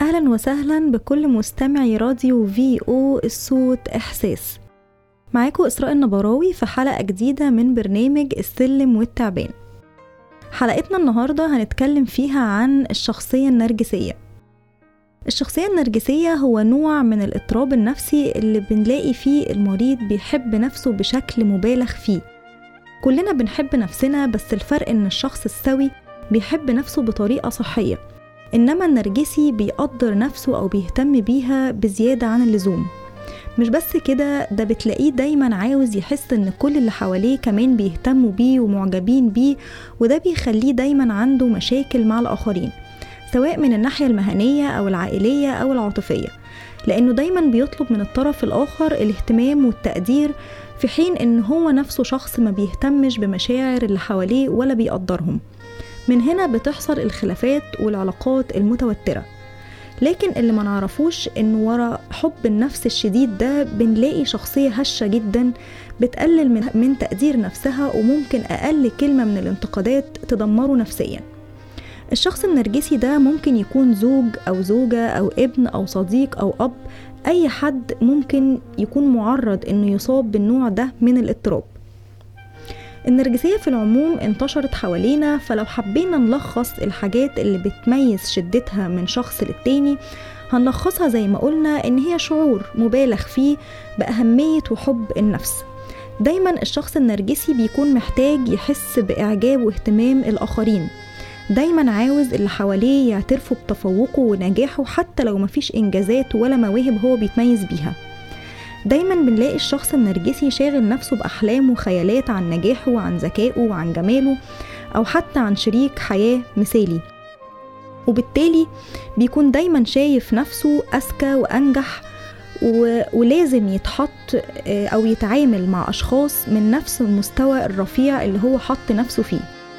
أهلا وسهلا بكل مستمعي راديو في أو الصوت إحساس معاكم إسراء النبراوي في حلقة جديدة من برنامج السلم والتعبان حلقتنا النهاردة هنتكلم فيها عن الشخصية النرجسية الشخصية النرجسية هو نوع من الاضطراب النفسي اللي بنلاقي فيه المريض بيحب نفسه بشكل مبالغ فيه كلنا بنحب نفسنا بس الفرق ان الشخص السوي بيحب نفسه بطريقة صحية إنما النرجسي بيقدر نفسه أو بيهتم بيها بزيادة عن اللزوم مش بس كده ده بتلاقيه دايما عاوز يحس ان كل اللي حواليه كمان بيهتموا بيه ومعجبين بيه وده بيخليه دايما عنده مشاكل مع الآخرين سواء من الناحية المهنية أو العائلية أو العاطفية لأنه دايما بيطلب من الطرف الآخر الاهتمام والتقدير في حين إن هو نفسه شخص ما بيهتمش بمشاعر اللي حواليه ولا بيقدرهم من هنا بتحصل الخلافات والعلاقات المتوترة لكن اللي ما نعرفوش إن ورا حب النفس الشديد ده بنلاقي شخصية هشة جدا بتقلل من, من تقدير نفسها وممكن أقل كلمة من الانتقادات تدمره نفسياً الشخص النرجسي ده ممكن يكون زوج أو زوجة أو ابن أو صديق أو أب أي حد ممكن يكون معرض إنه يصاب بالنوع ده من الاضطراب النرجسية في العموم انتشرت حوالينا فلو حبينا نلخص الحاجات اللي بتميز شدتها من شخص للتاني هنلخصها زي ما قلنا إن هي شعور مبالغ فيه بأهمية وحب النفس دايما الشخص النرجسي بيكون محتاج يحس بإعجاب واهتمام الآخرين دايما عاوز اللي حواليه يعترفوا بتفوقه ونجاحه حتى لو مفيش إنجازات ولا مواهب هو بيتميز بيها دايما بنلاقي الشخص النرجسي شاغل نفسه بأحلام وخيالات عن نجاحه وعن ذكائه وعن جماله أو حتى عن شريك حياة مثالي وبالتالي بيكون دايما شايف نفسه أذكى وأنجح و... ولازم يتحط أو يتعامل مع أشخاص من نفس المستوى الرفيع اللي هو حط نفسه فيه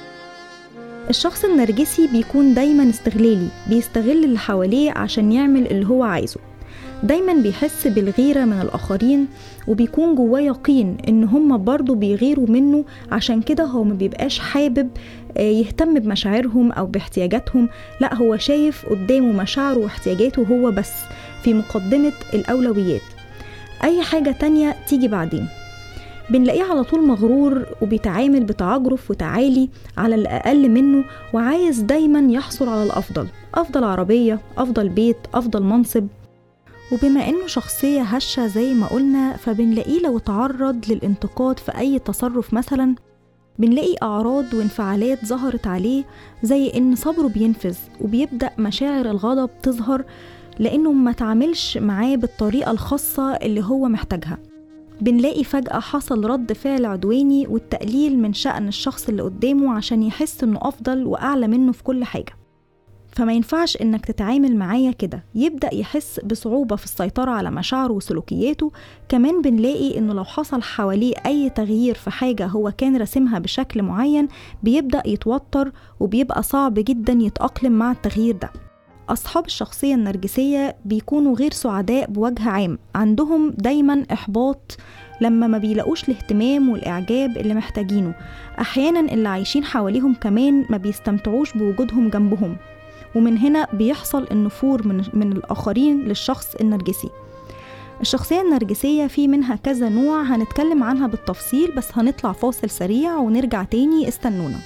الشخص النرجسي بيكون دايما استغلالي بيستغل اللي حواليه عشان يعمل اللي هو عايزه دايما بيحس بالغيرة من الآخرين وبيكون جواه يقين إن هما برضه بيغيروا منه عشان كده هو ما بيبقاش حابب يهتم بمشاعرهم أو باحتياجاتهم لا هو شايف قدامه مشاعره واحتياجاته هو بس في مقدمة الأولويات أي حاجة تانية تيجي بعدين بنلاقيه على طول مغرور وبيتعامل بتعجرف وتعالي على اللي أقل منه وعايز دايما يحصل على الأفضل أفضل عربية أفضل بيت أفضل منصب وبما إنه شخصية هشة زي ما قلنا فبنلاقيه لو تعرض للانتقاد في أي تصرف مثلا بنلاقي أعراض وانفعالات ظهرت عليه زي إن صبره بينفذ وبيبدأ مشاعر الغضب تظهر لأنه ما تعاملش معاه بالطريقة الخاصة اللي هو محتاجها بنلاقي فجأة حصل رد فعل عدواني والتقليل من شأن الشخص اللي قدامه عشان يحس إنه أفضل وأعلى منه في كل حاجة فما ينفعش إنك تتعامل معايا كده يبدأ يحس بصعوبة في السيطرة على مشاعره وسلوكياته كمان بنلاقي إنه لو حصل حواليه أي تغيير في حاجة هو كان راسمها بشكل معين بيبدأ يتوتر وبيبقى صعب جدا يتأقلم مع التغيير ده أصحاب الشخصية النرجسية بيكونوا غير سعداء بوجه عام عندهم دايما إحباط لما ما بيلاقوش الاهتمام والإعجاب اللي محتاجينه أحيانا اللي عايشين حواليهم كمان ما بيستمتعوش بوجودهم جنبهم ومن هنا بيحصل النفور من, من الآخرين للشخص النرجسي الشخصية النرجسية في منها كذا نوع هنتكلم عنها بالتفصيل بس هنطلع فاصل سريع ونرجع تاني استنونا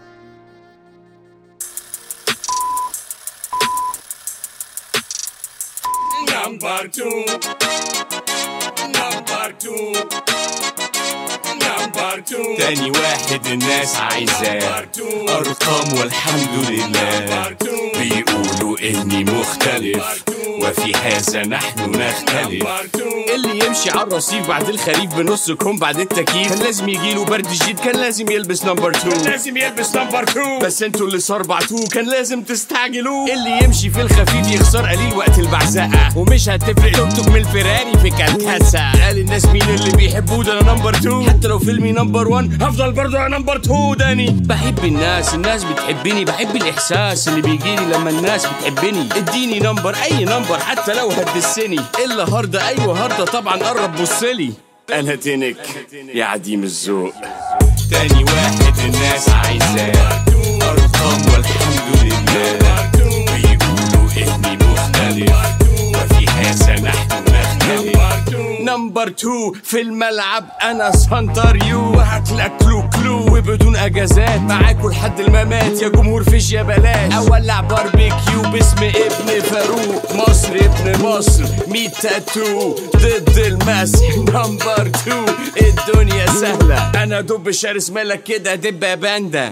Number two. Number two. Number two. تاني واحد الناس عايزاه Number two. أرقام والحمد لله Number two. بيقولوا إني مختلف وفي هذا نحن نختلف Number two. اللي يمشي على الرصيف بعد الخريف بنص كوم بعد التكييف كان لازم يجيله برد شديد كان لازم يلبس نمبر 2 لازم يلبس نمبر 2 بس انتوا اللي صربعتوه كان لازم تستعجلوه اللي يمشي في الخفيف يخسر قليل وقت البعزقه ومش هتفرق توك توك من الفيراري في كالكاسة قال الناس مين اللي بيحبوه ده انا نمبر 2 حتى لو فيلمي نمبر 1 هفضل برضه انا نمبر 2 داني بحب الناس الناس بتحبني بحب الاحساس اللي بيجيلي لما الناس بتحبني اديني نمبر اي نمبر حتى لو هتدسني الا هارده ايوه هارده طبعا قرب بصلي انا تنك يا عديم الذوق تاني واحد الناس عايزاه ارقام والحمد لله بيقولوا اني مختلف تو في الملعب انا سنتر يو وهاكلك كلو كلو وبدون اجازات معاكوا لحد الممات يا جمهور فيش يا بلاش اولع باربيكيو باسم ابن فاروق مصر ابن مصر ميت تاتو ضد المسح نمبر تو الدنيا سهلة انا دب شرس مالك كده دب يا باندا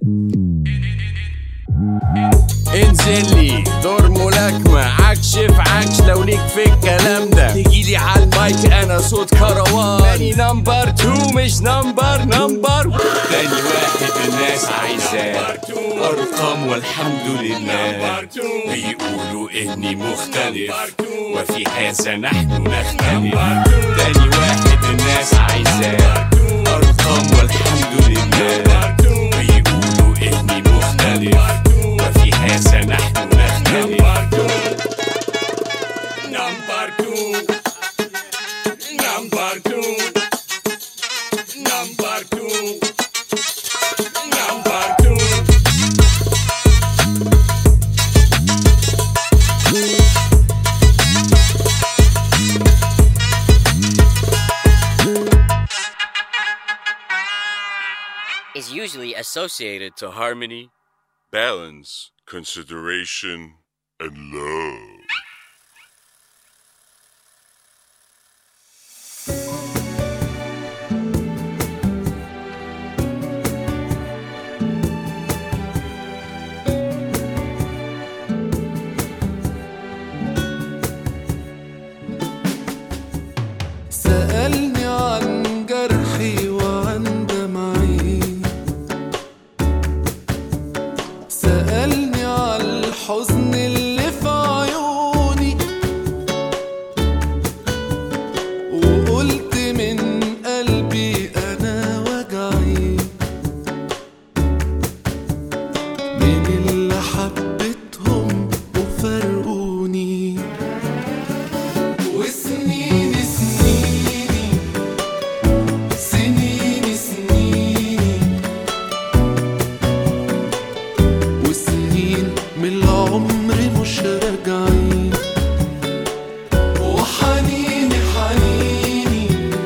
انزل لي دور ملاكمة عكش في عكش لو ليك في الكلام ده تجيلي على المايك انا صوت كروان تاني نمبر تو مش نمبر نمبر تاني واحد الناس عايزاه ارقام والحمد لله بيقولوا اني مختلف وفي هذا نحن نختلف تاني واحد الناس عايزاه ارقام والحمد لله بيقولوا اني مختلف وفي هذا نحن نختلف Number two. Number two. Number two. Number two. is usually associated to harmony, balance, consideration, and love. سألني عن جرحي وعن دمعي سألني عن الحزن اللي في عيوني وقلت من قلبي أنا وجعي من اللي حبيتهم وفرقوني وسنين سنيني سنين سنيني وسنين من العمر مش راجعين وحنيني حنيني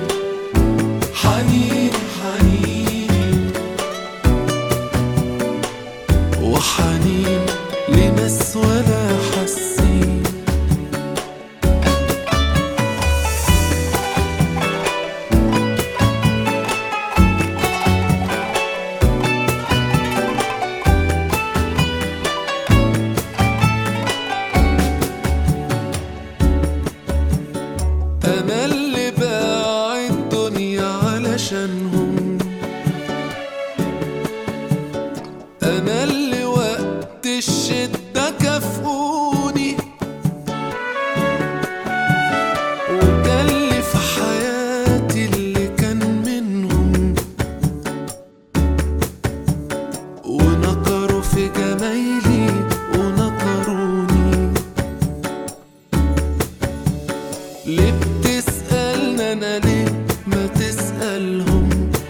حنيني حنيني وحنين لناس ولا حاسين أنا اللي باع الدنيا علشانهم أنا اللي وقت الشدة كافئوني وكان لي في حياتي اللي كان منهم ونكروا في جمايلي ونكروني ليه بتسألنا أنا ليه ما تسألهم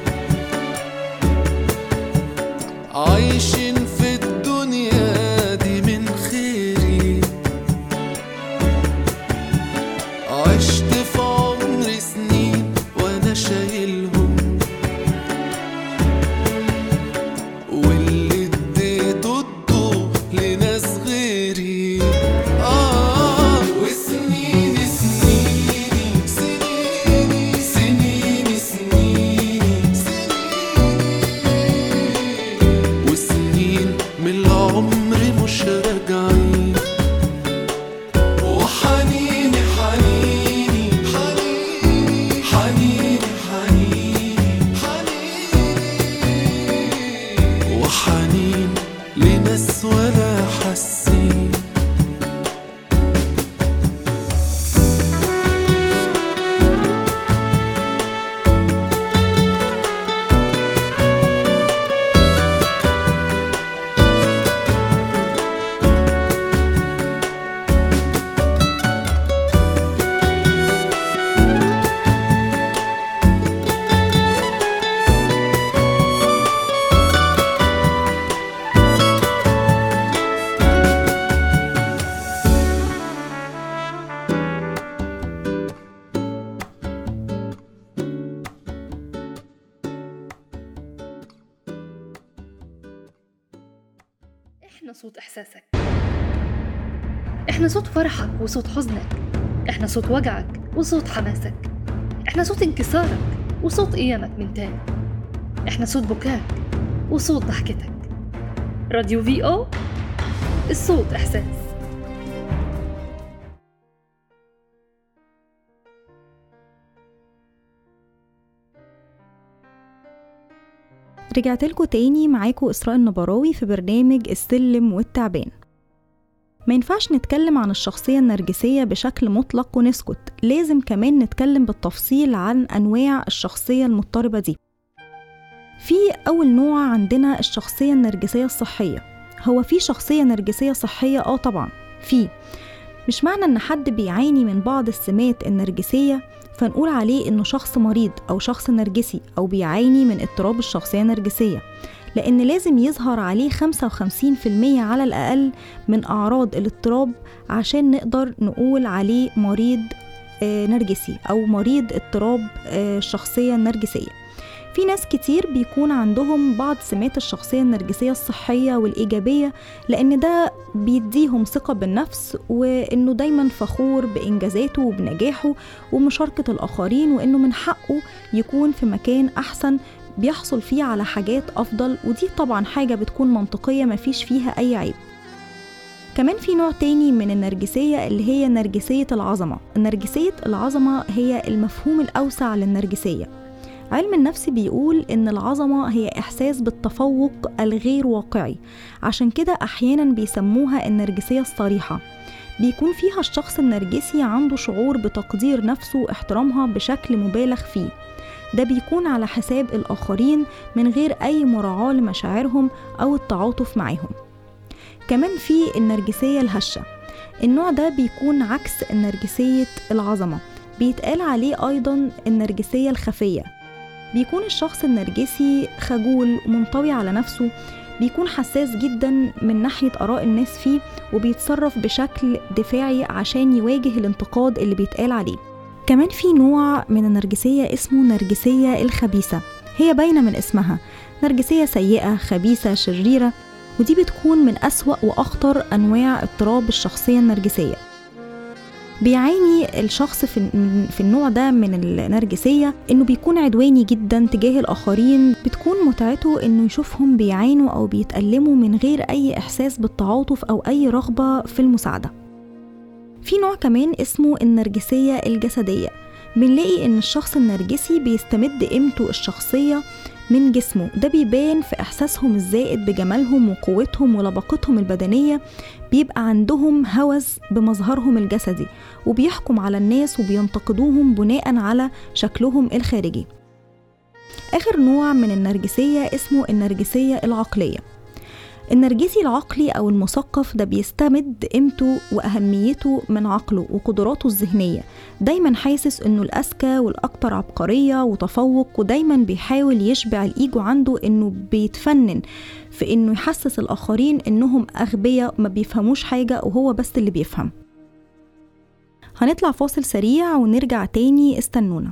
عايشين في الدنيا دي من خيري عشت في عمري سنين وأنا شايلهم واللي اديته ادوه لناس غيري آه وسنين سنيني سنيني سنيني سنيني وسنين من العمر مش راجعين وحنيني حنيني حنيني حنيني حنيني حنيني وحنين لناس ولا حاسين احنا صوت احساسك احنا صوت فرحك وصوت حزنك احنا صوت وجعك وصوت حماسك احنا صوت انكسارك وصوت قيامك من تاني احنا صوت بكاك وصوت ضحكتك راديو في او الصوت احساس رجعت لكم تاني معاكم إسراء النبراوي في برنامج السلم والتعبان ما ينفعش نتكلم عن الشخصية النرجسية بشكل مطلق ونسكت لازم كمان نتكلم بالتفصيل عن أنواع الشخصية المضطربة دي في أول نوع عندنا الشخصية النرجسية الصحية هو في شخصية نرجسية صحية آه طبعا في مش معنى إن حد بيعاني من بعض السمات النرجسية فنقول عليه إنه شخص مريض أو شخص نرجسي أو بيعاني من اضطراب الشخصية النرجسية لأن لازم يظهر عليه 55% على الأقل من أعراض الاضطراب عشان نقدر نقول عليه مريض آه، نرجسي أو مريض اضطراب آه، الشخصية النرجسية في ناس كتير بيكون عندهم بعض سمات الشخصية النرجسية الصحية والإيجابية لأن ده بيديهم ثقة بالنفس وإنه دايما فخور بإنجازاته وبنجاحه ومشاركة الآخرين وإنه من حقه يكون في مكان أحسن بيحصل فيه على حاجات أفضل ودي طبعا حاجة بتكون منطقية مفيش فيها أي عيب كمان في نوع تاني من النرجسية اللي هي نرجسية العظمة النرجسية العظمة هي المفهوم الأوسع للنرجسية علم النفس بيقول إن العظمة هي إحساس بالتفوق الغير واقعي عشان كده أحيانا بيسموها النرجسية الصريحة بيكون فيها الشخص النرجسي عنده شعور بتقدير نفسه واحترامها بشكل مبالغ فيه ده بيكون على حساب الآخرين من غير أي مراعاة لمشاعرهم أو التعاطف معاهم كمان في النرجسية الهشة النوع ده بيكون عكس النرجسية العظمة بيتقال عليه أيضا النرجسية الخفية بيكون الشخص النرجسي خجول ومنطوي على نفسه بيكون حساس جدا من ناحية آراء الناس فيه وبيتصرف بشكل دفاعي عشان يواجه الانتقاد اللي بيتقال عليه كمان في نوع من النرجسية اسمه نرجسية الخبيثة هي باينة من اسمها نرجسية سيئة خبيثة شريرة ودي بتكون من أسوأ وأخطر أنواع اضطراب الشخصية النرجسية بيعاني الشخص في في النوع ده من النرجسية إنه بيكون عدواني جدا تجاه الآخرين بتكون متعته إنه يشوفهم بيعانوا أو بيتألموا من غير أي إحساس بالتعاطف أو أي رغبة في المساعدة في نوع كمان اسمه النرجسية الجسدية بنلاقي إن الشخص النرجسي بيستمد قيمته الشخصية من جسمه ده بيبان في إحساسهم الزائد بجمالهم وقوتهم ولباقتهم البدنية بيبقى عندهم هوس بمظهرهم الجسدي وبيحكم على الناس وبينتقدوهم بناء على شكلهم الخارجي آخر نوع من النرجسية اسمه النرجسية العقلية النرجسي العقلي أو المثقف ده بيستمد قيمته وأهميته من عقله وقدراته الذهنية دايما حاسس إنه الأذكى والأكثر عبقرية وتفوق ودايما بيحاول يشبع الإيجو عنده إنه بيتفنن في إنه يحسس الآخرين إنهم أغبياء ما بيفهموش حاجة وهو بس اللي بيفهم هنطلع فاصل سريع ونرجع تاني استنونا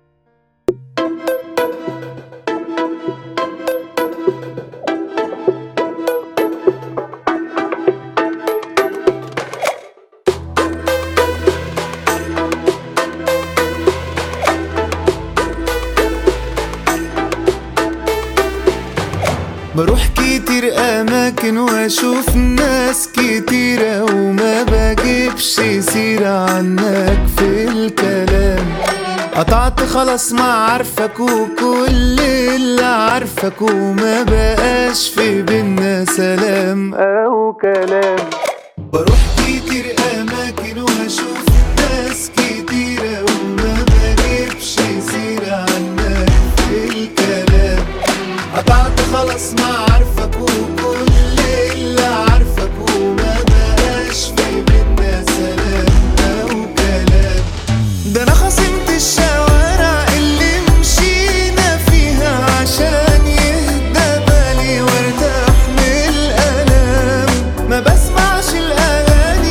بروح كتير اماكن واشوف ناس كتيرة وما بجيبش سيرة عنك في الكلام قطعت خلاص ما عارفك وكل اللي عارفك وما بقاش في بينا سلام او كلام بروح كتير اماكن واشوف ناس كتيرة وما بجيبش سيرة عنك في الكلام قطعت خلاص ما عارفك وكل اللي عارفك وما بقاش في بينا سلام او كلام ده انا خصمت الشوارع اللي مشينا فيها عشان يهدى بالي وارتاح من الالام ما بسمعش الاغاني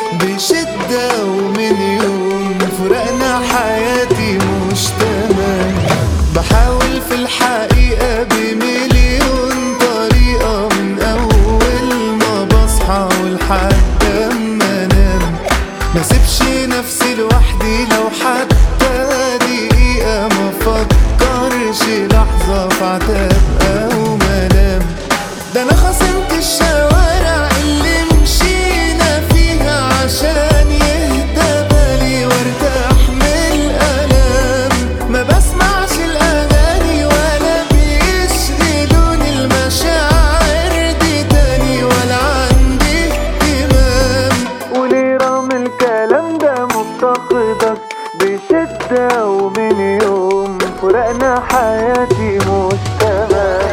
بشدة ومن يوم فرقنا حياتي مش تمام بحاول في الحقيقة بمليون طريقة من أول ما بصحى ولحد أما أنام ما سيبش نفسي لوحدي لو حتى دقيقة ما فكرش لحظة في عتاب أو ملام ده أنا خصمت الشوارع اللي مشينا فيها عشان يهدى بالي وارتاح من الألام ما بسمعش الأغاني ولا بيشغلوني المشاعر دي تاني ولا عندي اهتمام وليه رغم الكلام ده مفتقدك بشدة ومن يوم فرقنا حياتي مش تمام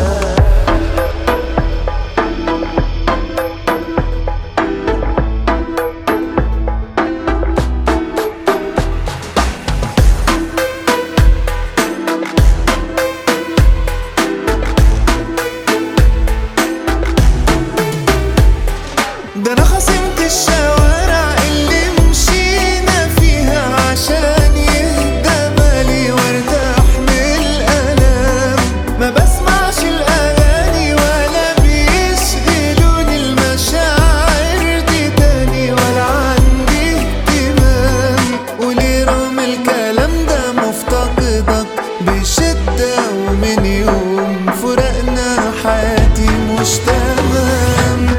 ده انا خصمت الشوارع اللي مشينا فيها عشان يهدى بالي وارتاح من الالام ما بسمعش الاغاني ولا بيشغلوني المشاعر دي تاني ولا عندي اهتمام وليه رغم الكلام ده مفتقدك بشدة ومن يوم فرقنا حياتي مش تمام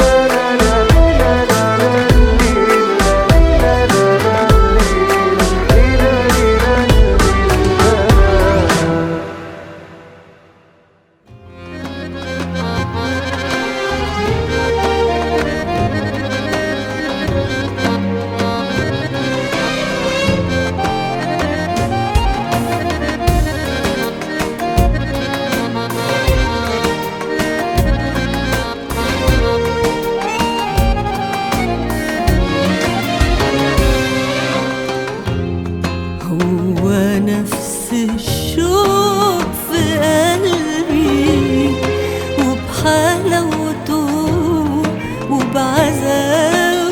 هو نفس الشوق في قلبي وبحلاوته وبعذابه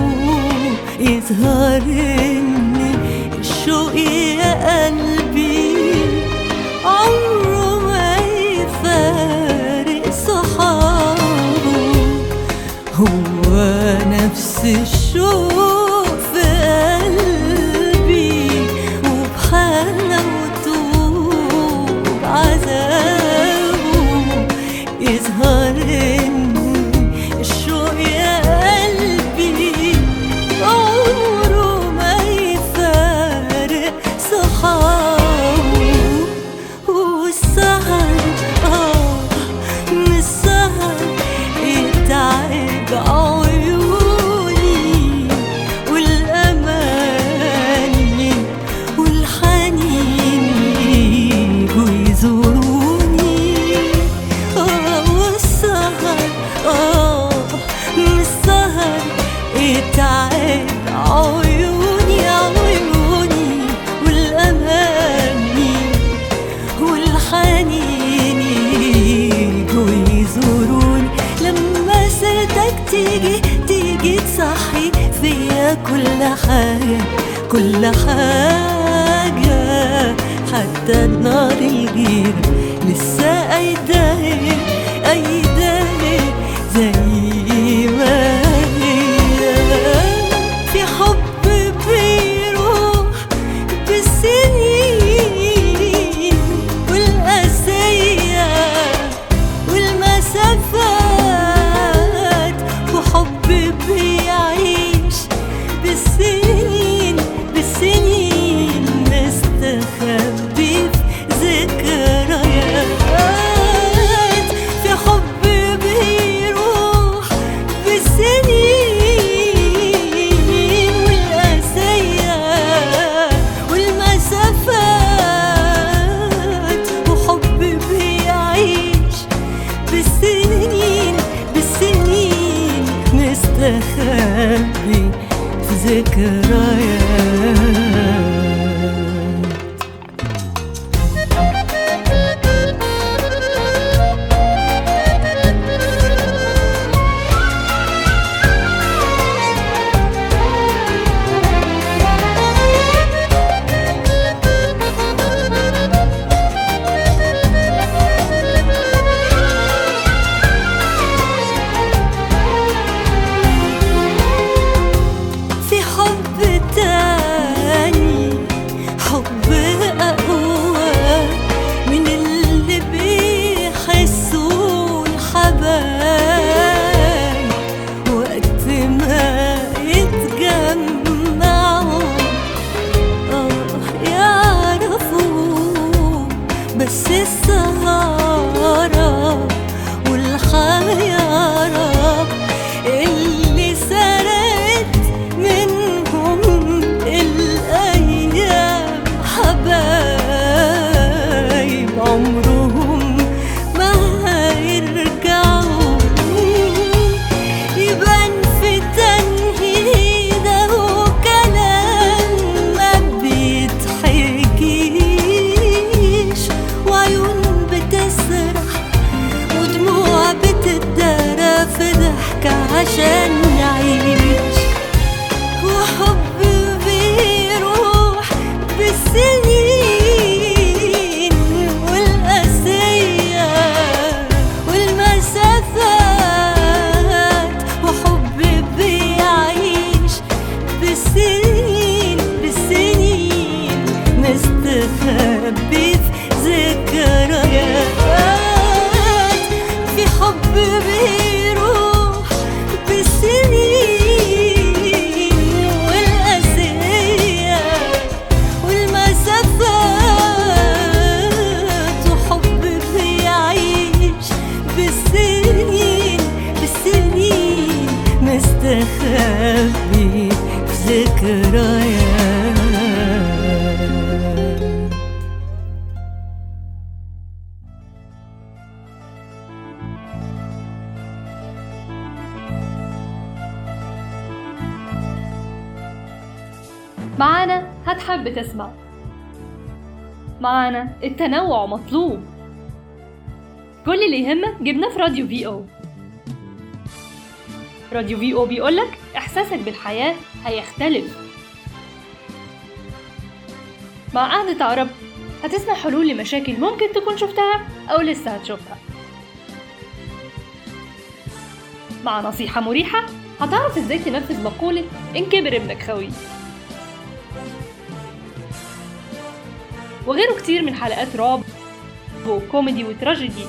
يظهر ان الشوق يا قلبي عمره ما يفارق صحابه هو نفس الشوق في قلبي وبحلاوته وبعذابه يظهر ان الشوق يا قلبي عمره ما يفارق صحابه والسهر اه من السهر يتعب عيوني والأماني والحنين يجوا يزوروني آه والسهر آه من السهر يتعب عيوني عيوني والأماني والحنين يجوا يزوروني لما سيرتك تيجي تيجي تصحي فيا كل حاجة كل حاجة حتى النار الجيرة لسه أيداهي أيداهي زي ما هي في حب بيروح بالسنين والقاسية والمسافات وحب بيعيش بالسنين بالسنين مستخبي في ذكريات في حب بيروح بالسنين والقاسية والمسافات وحب بيعيش بالسنين بالسنين مستخبي في ذكريات حبي في ذكريات معانا هتحب تسمع معانا التنوع مطلوب كل اللي يهمك جبناه في راديو في او راديو في او بيقولك احساسك بالحياة هيختلف مع قعدة عرب هتسمع حلول لمشاكل ممكن تكون شفتها أو لسه هتشوفها مع نصيحة مريحة هتعرف ازاي تنفذ مقولة إن كبر ابنك خويه وغيره كتير من حلقات رعب وكوميدي وتراجيدي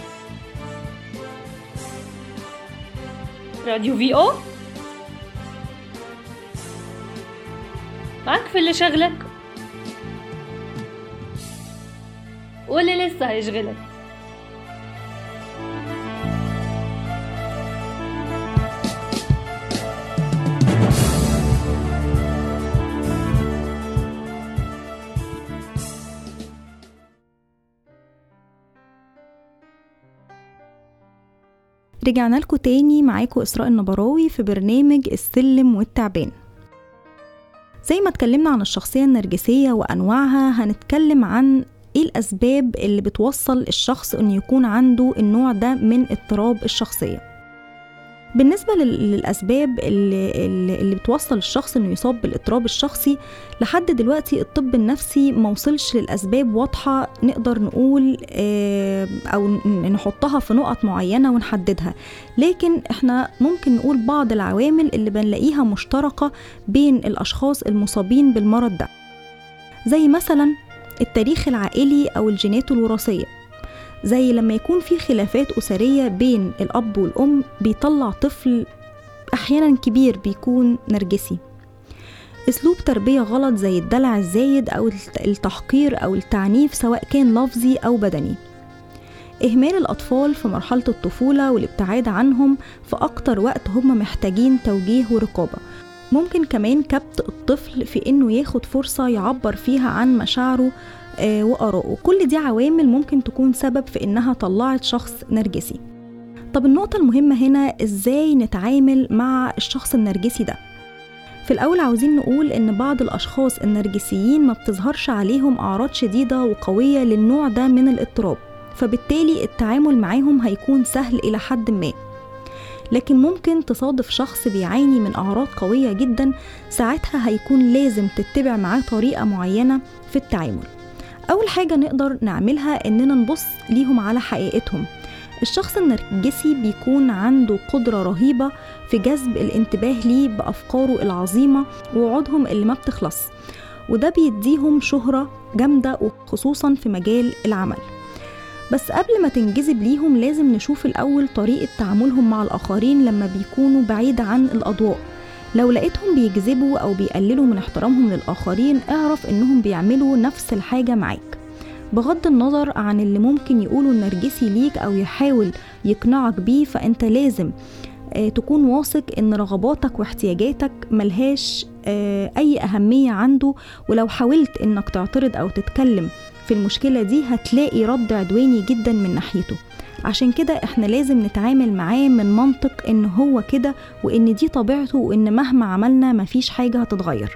راديو في او معاك في اللي شغلك واللي لسه هيشغلك رجعنا لكم تاني معاكم إسراء النبراوي في برنامج السلم والتعبان زي ما اتكلمنا عن الشخصية النرجسية وأنواعها هنتكلم عن ايه الأسباب اللي بتوصل الشخص انه يكون عنده النوع ده من اضطراب الشخصية بالنسبة لل- للأسباب اللي, اللي اللي بتوصل الشخص إنه يصاب بالاضطراب الشخصي لحد دلوقتي الطب النفسي ما وصلش للأسباب واضحة نقدر نقول آه، أو ن- نحطها في نقط معينة ونحددها لكن احنا ممكن نقول بعض العوامل اللي بنلاقيها مشتركة بين الأشخاص المصابين بالمرض ده زي مثلا التاريخ العائلي أو الجينات الوراثية زي لما يكون في خلافات أسرية بين الأب والأم بيطلع طفل أحيانا كبير بيكون نرجسي أسلوب تربية غلط زي الدلع الزايد أو الت- التحقير أو التعنيف سواء كان لفظي أو بدني إهمال الأطفال في مرحلة الطفولة والابتعاد عنهم في أكتر وقت هم محتاجين توجيه ورقابة ممكن كمان كبت الطفل في إنه ياخد فرصة يعبر فيها عن مشاعره آه، وآرائه كل دي عوامل ممكن تكون سبب في إنها طلعت شخص نرجسي طب النقطة المهمة هنا إزاي نتعامل مع الشخص النرجسي ده في الأول عاوزين نقول إن بعض الأشخاص النرجسيين ما بتظهرش عليهم أعراض شديدة وقوية للنوع ده من الاضطراب فبالتالي التعامل معاهم هيكون سهل إلى حد ما لكن ممكن تصادف شخص بيعاني من أعراض قوية جدا ساعتها هيكون لازم تتبع معاه طريقة معينة في التعامل أول حاجة نقدر نعملها إننا نبص ليهم على حقيقتهم الشخص النرجسي بيكون عنده قدرة رهيبة في جذب الانتباه ليه بأفكاره العظيمة ووعودهم اللي ما بتخلص وده بيديهم شهرة جامدة وخصوصا في مجال العمل بس قبل ما تنجذب ليهم لازم نشوف الأول طريقة تعاملهم مع الآخرين لما بيكونوا بعيد عن الأضواء لو لقيتهم بيجذبوا أو بيقللوا من احترامهم للآخرين اعرف إنهم بيعملوا نفس الحاجة معاك بغض النظر عن اللي ممكن يقوله النرجسي ليك أو يحاول يقنعك بيه فأنت لازم آه، تكون واثق إن رغباتك واحتياجاتك ملهاش آه، أي أهمية عنده ولو حاولت إنك تعترض أو تتكلم في المشكلة دي هتلاقي رد عدواني جدا من ناحيته عشان كده احنا لازم نتعامل معاه من منطق ان هو كده وان دي طبيعته وان مهما عملنا مفيش حاجة هتتغير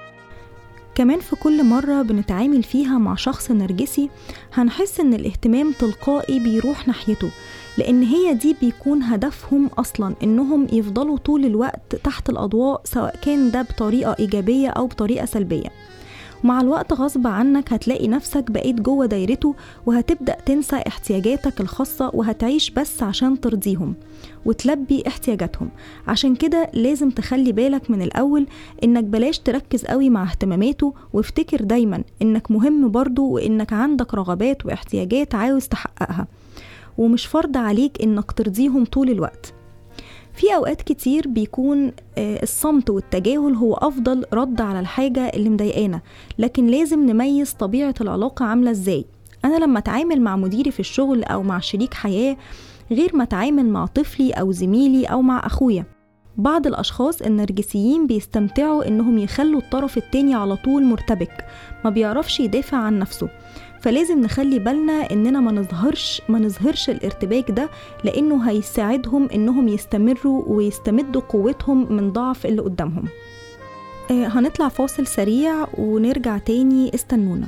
كمان في كل مرة بنتعامل فيها مع شخص نرجسي هنحس ان الاهتمام تلقائي بيروح ناحيته لان هي دي بيكون هدفهم اصلا انهم يفضلوا طول الوقت تحت الاضواء سواء كان ده بطريقة ايجابية او بطريقة سلبية مع الوقت غصب عنك هتلاقي نفسك بقيت جوه دايرته وهتبدأ تنسى احتياجاتك الخاصة وهتعيش بس عشان ترضيهم وتلبي احتياجاتهم عشان كده لازم تخلي بالك من الأول إنك بلاش تركز قوي مع اهتماماته وافتكر دايما إنك مهم برضه وإنك عندك رغبات واحتياجات عاوز تحققها ومش فرض عليك إنك ترضيهم طول الوقت في أوقات كتير بيكون آه، الصمت والتجاهل هو أفضل رد على الحاجة اللي مضايقانا لكن لازم نميز طبيعة العلاقة عاملة إزاي أنا لما أتعامل مع مديري في الشغل أو مع شريك حياة غير ما أتعامل مع طفلي أو زميلي أو مع أخويا بعض الأشخاص النرجسيين بيستمتعوا إنهم يخلوا الطرف التاني على طول مرتبك ما بيعرفش يدافع عن نفسه فلازم نخلي بالنا إننا ما نظهرش ما نظهرش الارتباك ده لأنه هيساعدهم إنهم يستمروا ويستمدوا قوتهم من ضعف اللي قدامهم آه، هنطلع فاصل سريع ونرجع تاني استنونا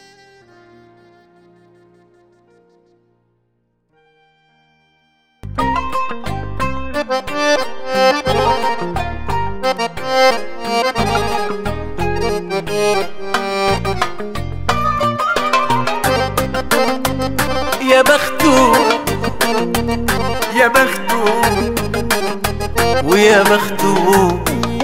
يا بخته يا بخته ويا بخته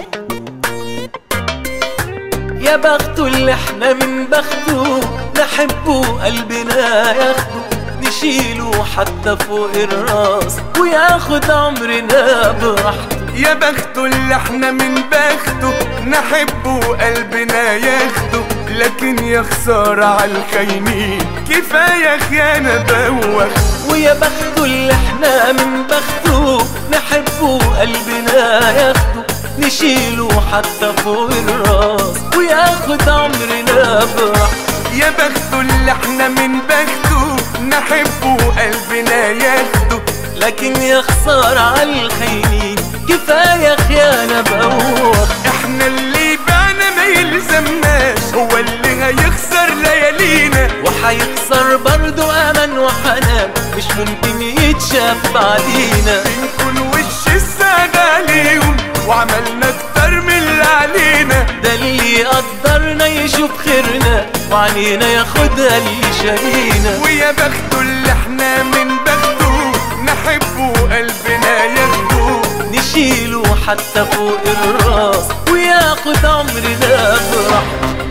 يا بخته اللي احنا من بخته نحبه قلبنا ياخده نشيله حتى فوق الراس وياخد عمرنا براحته يا بخته اللي احنا من بخته نحبه قلبنا ياخده لكن يا خسارة على الخاينين كفاية خيانة بوخ ويا بخته اللي احنا من بخته نحبه قلبنا ياخده نشيله حتى فوق الراس وياخد عمرنا براحته يا بخته اللي احنا من بخته نحبه قلبنا ياخده لكن يا خسارة على الخاينين كفاية خيانة بوخ احنا اللي بعنا ما يلزمناش هو اللي هيخسر ليالينا وحيخسر برضو أمل وحنان مش ممكن يتشاف بعدينا بنكون وش السعادة عليهم وعملنا اكتر من اللي علينا ده اللي يقدرنا يشوف خيرنا وعنينا ياخدها اللي شارينا ويا بخته اللي احنا من بخته نحبه قلبنا ياخده نشيله حتى فوق الراس وياخد عمرنا براحته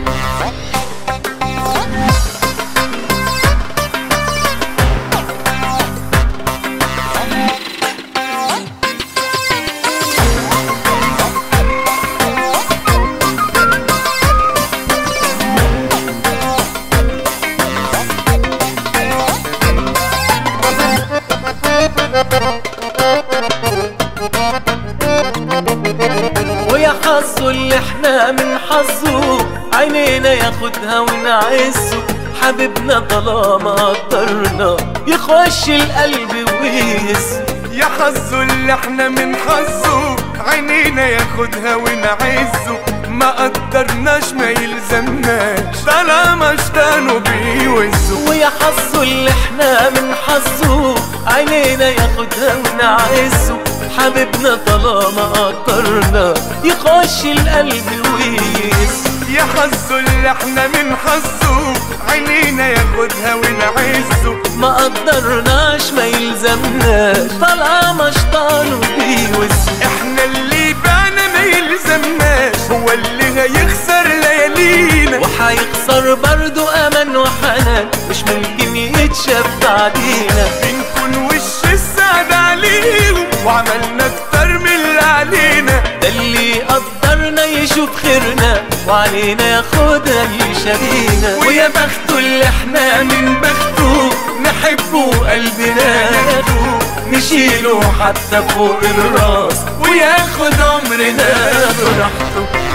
ويا حظه اللي احنا من حظه عينينا ياخدها ونعزه حبيبنا طالما قدرنا يخش القلب ويهزه يا حظه اللي احنا من حظه عينينا ياخدها ونعزه ما قدرناش ما يلزمناش طالما اشتانوا بيوزوا ويا حظه اللي احنا من حظه عينينا ياخدها ونعزه حبيبنا طالما قدرنا يخش القلب ويهزه يا حظه اللي احنا من حظه عينينا ياخدها ونعزه ما قدرناش ما يلزمناش طالما شطانه بيوزه احنا اللي بعنا ما يلزمناش هو اللي هيخسر ليالينا وحيخسر برضو امان وحنان مش ممكن يتشاف بعدينا بنكون وش السعادة عليهم وعملنا اكتر من اللي علينا ده اللي قدرنا يشوف خيرنا وعلينا ياخدها اللي شارينا ويا بخته اللي احنا من بخته نحبه قلبنا ياخده نشيله حتى فوق الراس وياخد عمرنا براحته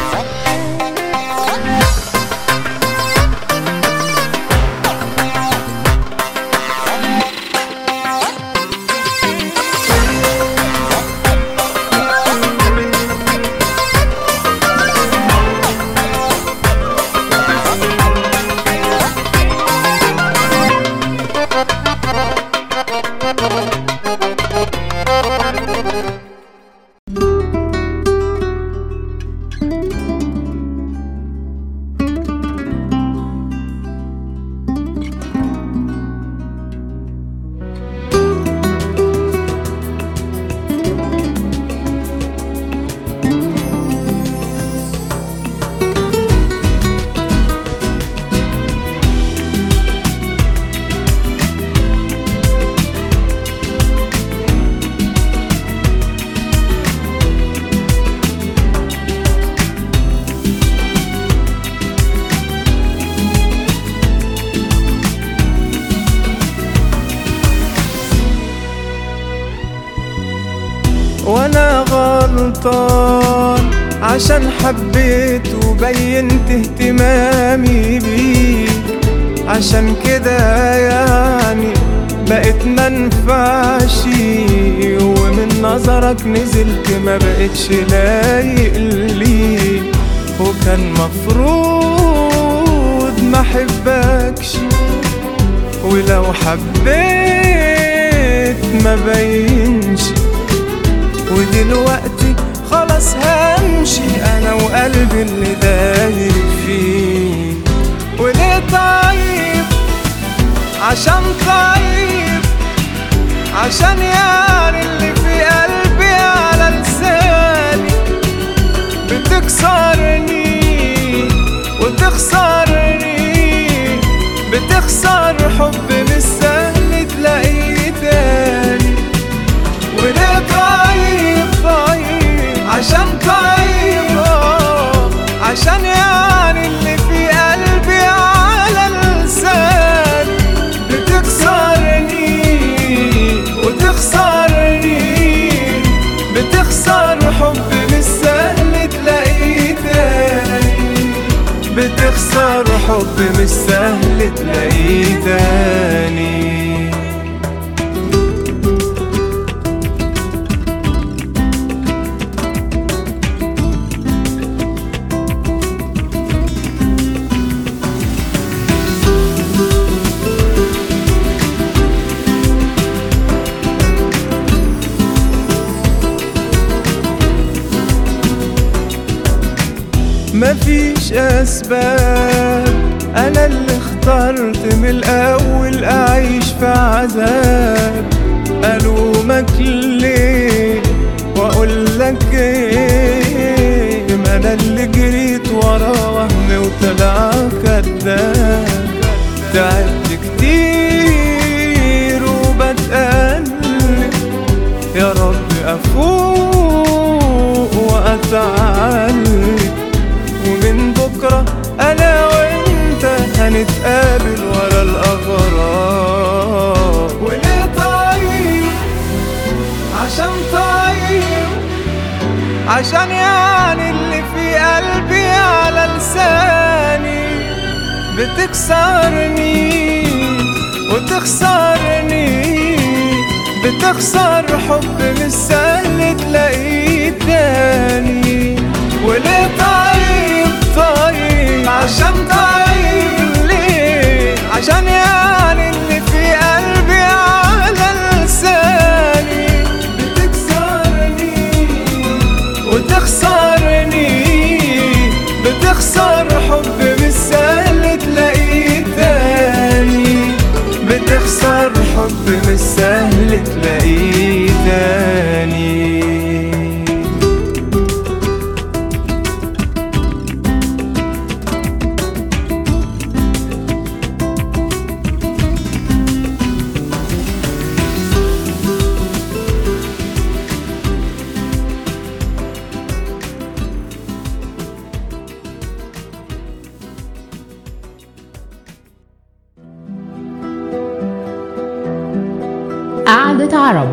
غلطان عشان حبيت وبينت اهتمامي بيك عشان كده يعني بقيت منفعش ومن نظرك نزلت ما بقتش لايق ليك وكان مفروض ما احبكش ولو حبيت ما بينش ودلوقتي خلاص همشي انا وقلبي اللي دايب فيه وليه طيب عشان طيب عشان يعني اللي في قلبي على لساني بتكسرني وتخسرني بتخسر حب مش سهل تلاقيه تاني وليه طيب طيب عشان طيب آه، عشان يعني اللي في قلبي على لساني بتكسرني وتخسرني بتخسر حب مش سهل تلاقيه تاني بتخسر حب مش سهل تلاقيه تاني مفيش اسباب انا اللي اخترت من الاول اعيش في عذاب الومك ليه واقول لك ايه ما انا اللي جريت ورا وهم وطلع كداب تعبت كتير وبتقلب يا رب افوق واتعلم ومن بكرة أنا وأنت هنتقابل ورا الأغراب وليه طيب عشان طيب عشان يعني اللي في قلبي على لساني بتكسرني وتخسرني بتخسر حب مش سهل تلاقيه تاني وليه طيب طيب عشان طيب ليه عشان يعني اللي في قلبي على لساني بتكسرني وتخسرني بتخسر حب مش سهل تلاقيه تاني بتخسر حب مش سهل تلاقيه تاني قعدة عرب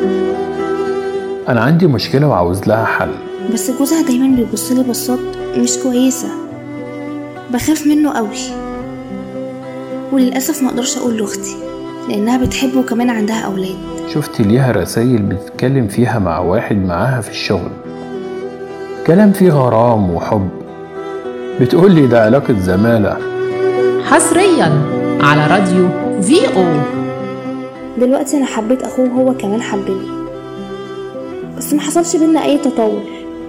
أنا عندي مشكلة وعاوز لها حل بس جوزها دايما بيبص لي بصات مش كويسة بخاف منه قوي وللأسف ما اقدرش اقول لاختي لانها بتحبه وكمان عندها اولاد شفت ليها رسايل بتتكلم فيها مع واحد معاها في الشغل كلام فيه غرام وحب بتقول لي ده علاقة زمالة حصريا على راديو في او دلوقتي انا حبيت اخوه وهو كمان حبني بس ما حصلش بينا اي تطور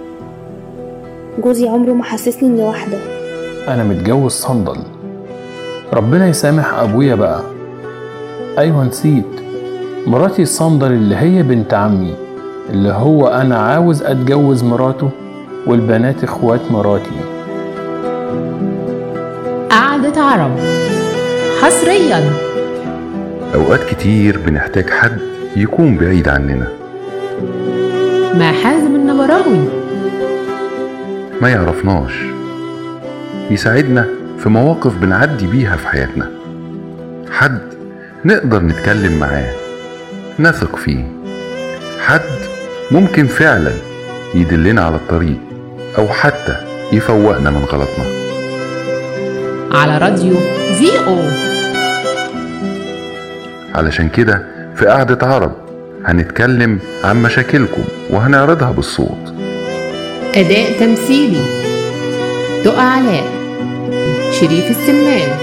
جوزي عمره ما حسسني اني واحده أنا متجوز صندل ربنا يسامح أبويا بقى أيوة نسيت مراتي الصندل اللي هي بنت عمي اللي هو أنا عاوز أتجوز مراته والبنات إخوات مراتي قعدة عرب حصريا أوقات كتير بنحتاج حد يكون بعيد عننا مع حازم النبراوي ما يعرفناش يساعدنا في مواقف بنعدي بيها في حياتنا حد نقدر نتكلم معاه نثق فيه حد ممكن فعلا يدلنا على الطريق أو حتى يفوقنا من غلطنا على راديو في او علشان كده في قعدة عرب هنتكلم عن مشاكلكم وهنعرضها بالصوت أداء تمثيلي دقى علاء شريف السمان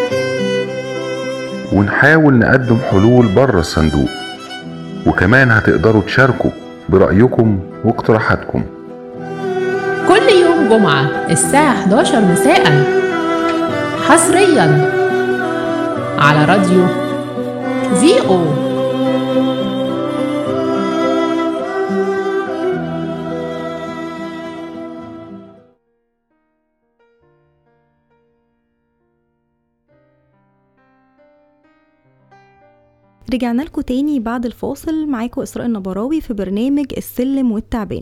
ونحاول نقدم حلول بره الصندوق وكمان هتقدروا تشاركوا برأيكم واقتراحاتكم كل يوم جمعة الساعة 11 مساء حصريا على راديو في او رجعنا لكم تاني بعد الفاصل معاكم إسراء النبراوي في برنامج السلم والتعبان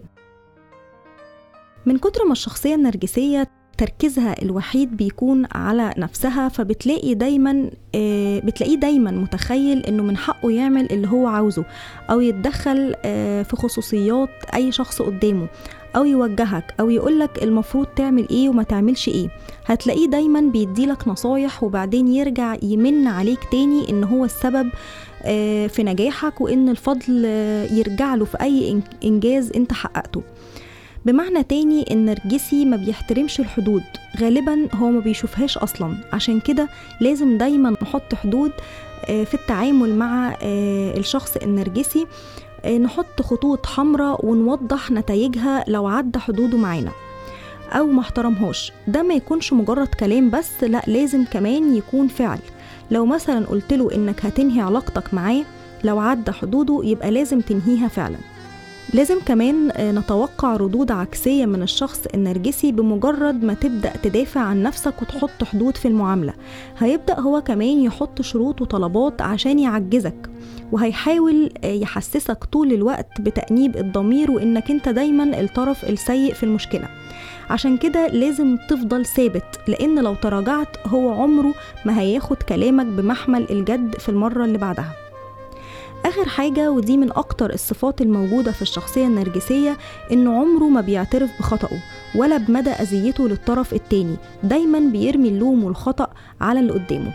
من كتر ما الشخصية النرجسية تركيزها الوحيد بيكون على نفسها فبتلاقي دايما آه، بتلاقيه دايما متخيل انه من حقه يعمل اللي هو عاوزه او يتدخل آه، في خصوصيات اي شخص قدامه او يوجهك او يقولك المفروض تعمل ايه وما تعملش ايه هتلاقيه دايما بيديلك نصايح وبعدين يرجع يمن عليك تاني ان هو السبب آه، في نجاحك وان الفضل آه، يرجع له في اي إن- انجاز انت حققته بمعنى تاني النرجسي ما بيحترمش الحدود غالبا هو ما بيشوفهاش اصلا عشان كده لازم دايما نحط حدود آه، في التعامل مع آه، الشخص النرجسي آه، نحط خطوط حمراء ونوضح نتائجها لو عدى حدوده معانا او ما احترمهاش ده ما يكونش مجرد كلام بس لا لازم كمان يكون فعل لو مثلا قلت له انك هتنهي علاقتك معاه لو عدى حدوده يبقى لازم تنهيها فعلا لازم كمان آه، نتوقع ردود عكسية من الشخص النرجسي بمجرد ما تبدأ تدافع عن نفسك وتحط حدود في المعاملة هيبدأ هو كمان يحط شروط وطلبات عشان يعجزك وهيحاول آه، يحسسك طول الوقت بتأنيب الضمير وإنك أنت دايما الطرف السيء في المشكلة عشان كده لازم تفضل ثابت لأن لو تراجعت هو عمره ما هياخد كلامك بمحمل الجد في المرة اللي بعدها آخر حاجة ودي من أكتر الصفات الموجودة في الشخصية النرجسية إنه عمره ما بيعترف بخطأه ولا بمدى أذيته للطرف التاني دايما بيرمي اللوم والخطأ على اللي قدامه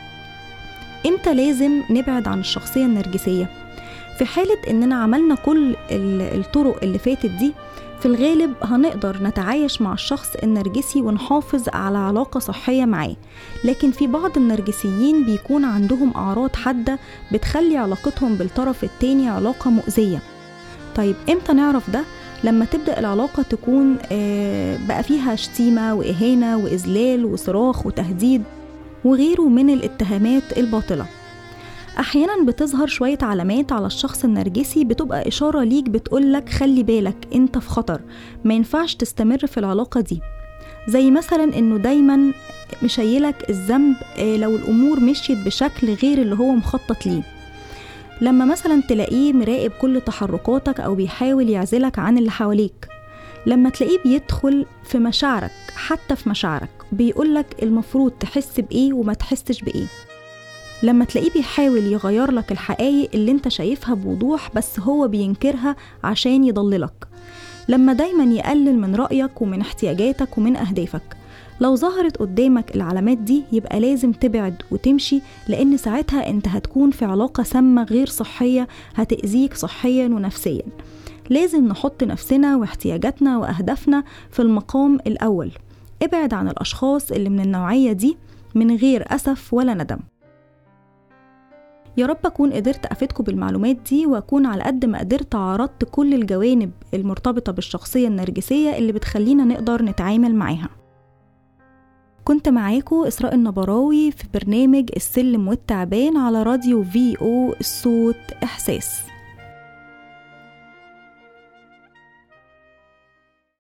إمتى لازم نبعد عن الشخصية النرجسية؟ في حالة إننا عملنا كل ال- الطرق اللي فاتت دي في الغالب هنقدر نتعايش مع الشخص النرجسي ونحافظ على علاقة صحية معاه لكن في بعض النرجسيين بيكون عندهم أعراض حادة بتخلي علاقتهم بالطرف التاني علاقة مؤذية طيب امتى نعرف ده؟ لما تبدأ العلاقة تكون آه، بقى فيها شتيمة وإهانة وإذلال وصراخ وتهديد وغيره من الاتهامات الباطلة أحيانا بتظهر شوية علامات على الشخص النرجسي بتبقى إشارة ليك بتقولك خلي بالك أنت في خطر ما ينفعش تستمر في العلاقة دي زي مثلا إنه دايما مشيلك الذنب آه، لو الأمور مشيت بشكل غير اللي هو مخطط ليه لما مثلا تلاقيه مراقب كل تحركاتك أو بيحاول يعزلك عن اللي حواليك لما تلاقيه بيدخل في مشاعرك حتى في مشاعرك بيقولك المفروض تحس بإيه وما تحسش بإيه لما تلاقيه بيحاول يغير لك الحقائق اللي انت شايفها بوضوح بس هو بينكرها عشان يضللك لما دايما يقلل من رأيك ومن احتياجاتك ومن أهدافك لو ظهرت قدامك العلامات دي يبقى لازم تبعد وتمشي لأن ساعتها انت هتكون في علاقة سامة غير صحية هتأذيك صحيا ونفسيا لازم نحط نفسنا واحتياجاتنا وأهدافنا في المقام الأول ابعد عن الأشخاص اللي من النوعية دي من غير أسف ولا ندم يا رب أكون قدرت أفيدكم بالمعلومات دي وأكون على قد ما قدرت عرضت كل الجوانب المرتبطة بالشخصية النرجسية اللي بتخلينا نقدر نتعامل معاها كنت معاكم إسراء النبراوي في برنامج السلم والتعبان على راديو في أو الصوت إحساس